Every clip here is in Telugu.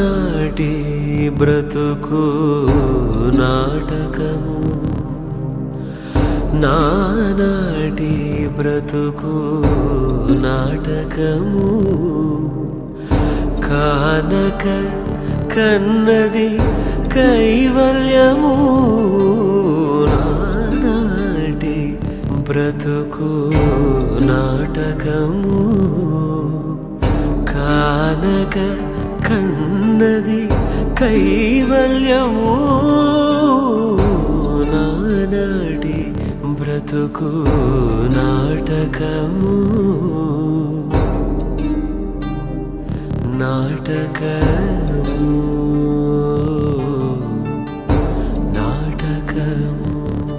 నానాటి బ్రతుకు నాటకము నానాటి బ్రతుకు నాటకము కానక కన్నది కైవల్యము నానాటి బ్రతుకు నాటకము కానక కన్నది కైవల్యము నానాటి బ్రతుకు నాటకము నాటకము నాటకము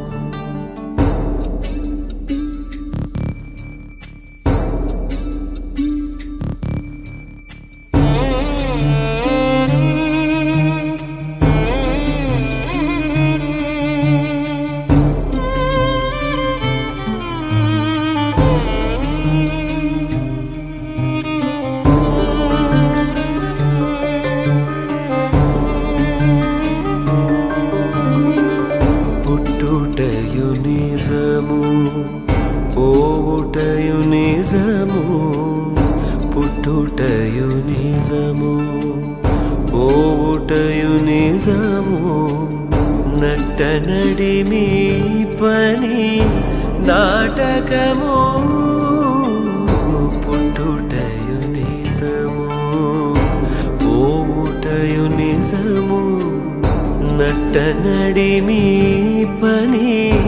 పుట్టుటయు నిజము పోవుటయు నిజము పుట్టుటయు నిజము పోవుటయు నిజము నట్టనడి మీ పని నాటకము పుట్టుటయు నిజము పోవుటయు నిజము నట్టనడి మీ పని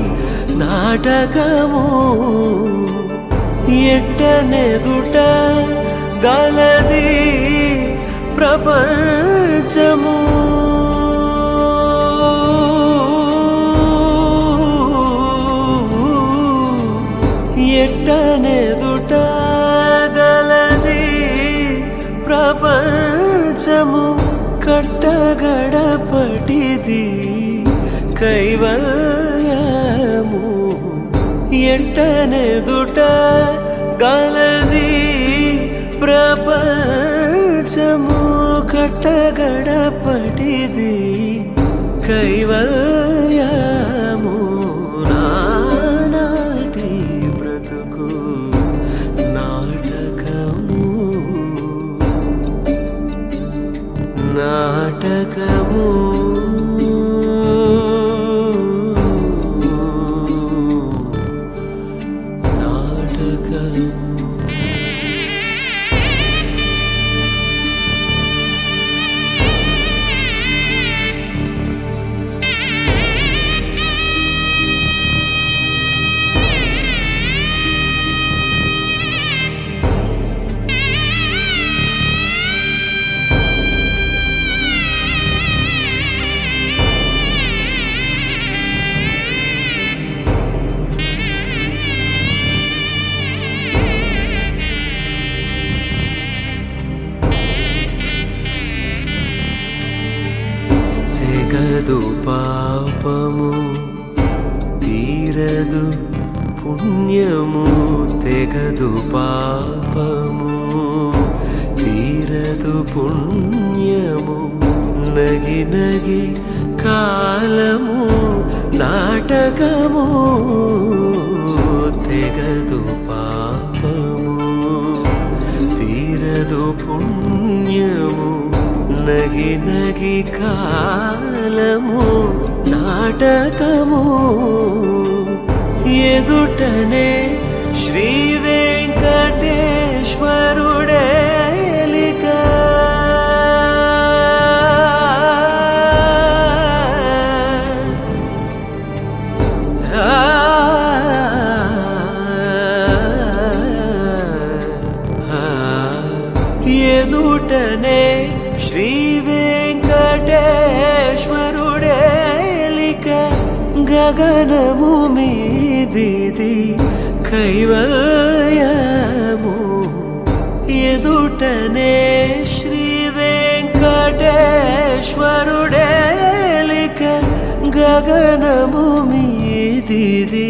నాటకము ఎట్టనెదుట గలది ప్రపంచము ఎట్టనెదుట గలది ప్రపంచము కట్టగడపటిది కైవల్యము ఎట్టనెదుట గలది ప్రపంచము కట్టగడపటిది కైవల్యము నానాటి బ్రతుకు నాటకము నాటకము నాటకము తెగదు పాపము తీరదు పుణ్యము తెగదు పాపము తీరదు పుణ్యము నగి నగి కాలము నాటకము తెగదు పాపము తీరదు పుణ్యము నగి నగి కాలము నాటకము ఎదుటనే శ్రీ వెంకటేశ్వరుడేలిక ఎదుటనే శ్రీ వెంకటేశ్వరుడేలిక గగనము మీదిది కైవల్యము ఎదుటనే శ్రీ వెంకటేశ్వరుడేలిక గగనము మీదిది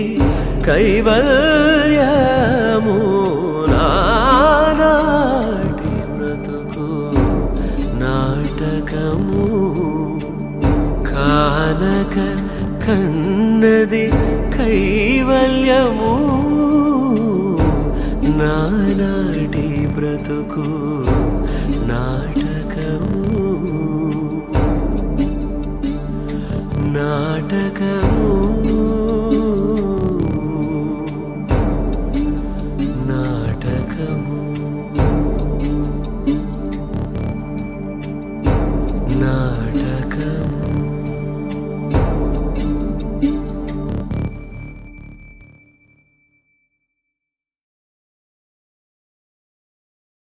కైవల్యము నానాటి బ్రతుకు నాటక కాక కన్నది కైవల్యము నానాటి బ్రతుకు నాటకము నాటకము